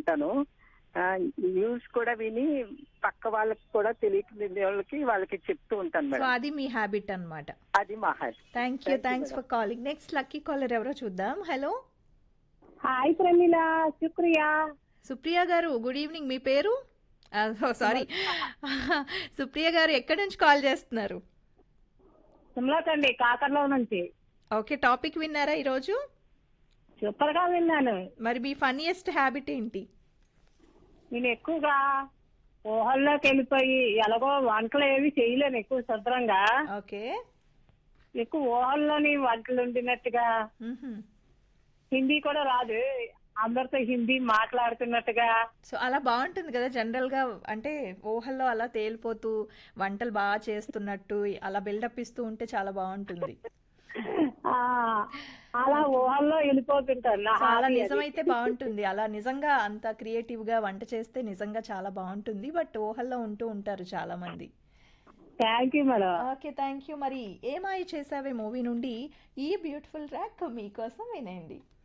ఉంటాను ఆ, న్యూస్ కూడా విని పక్క వాళ్ళకి కూడా తెలియని వాళ్ళకి వాళ్ళకి చెప్తూ ఉంటాను సో మేడం అది మీ హ్యాబిట్ అన్నమాట అది మా habit thank you Thank you, thanks madam. For calling next lucky caller ఎవరో చూద్దాం హలో హాయ్ ప్రమీల శుక్రియా సుప్రియ గారు గుడ్ ఈవినింగ్ మీ పేరు సారీ సుప్రియ గారు ఎక్కడి నుంచి కాల్ చేస్తున్నారు సుమలతండి కాకర్లో నుంచి ఓకే టాపిక్ విన్నారా ఈరోజు సూపర్ గా విన్నాను మరి మీ ఫన్నీయెస్ట్ హ్యాబిట్ ఏంటి నేను ఎక్కువగా ఊహల్లోకి వెళ్ళిపోయి ఎలాగో వంటలు ఏవి చేయలేను ఎక్కువ శుభ్రంగా ఓకే ఎక్కువ ఊహల్లోని వంటలు ఉండినట్టుగా హిందీ కూడా రాదు అందరితో హిందీ మాట్లాడుతున్నట్టుగా సో అలా బాగుంటుంది కదా జనరల్ గా అంటే ఊహల్లో అలా తేలిపోతూ వంటలు బాగా చేస్తున్నట్టు అలా బిల్డప్ ఇస్తూ ఉంటే చాలా బాగుంటుంది ఆ అలా ఊహల్లో వెళ్ళిపోతుంటాను నా చాలా hobby అది. నిజమైతే బాగుంటుంది అలా నిజంగా అంత క్రియేటివ్ గా వంట చేస్తే నిజంగా చాలా బాగుంటుంది బట్ ఊహల్లో ఉంటూ ఉంటారు చాలా మంది thank you madam okay thank you మరి ఏమాయి చేసావే మూవీ నుండి ఈ బ్యూటిఫుల్ ట్రాక్ మీకోసం వినండి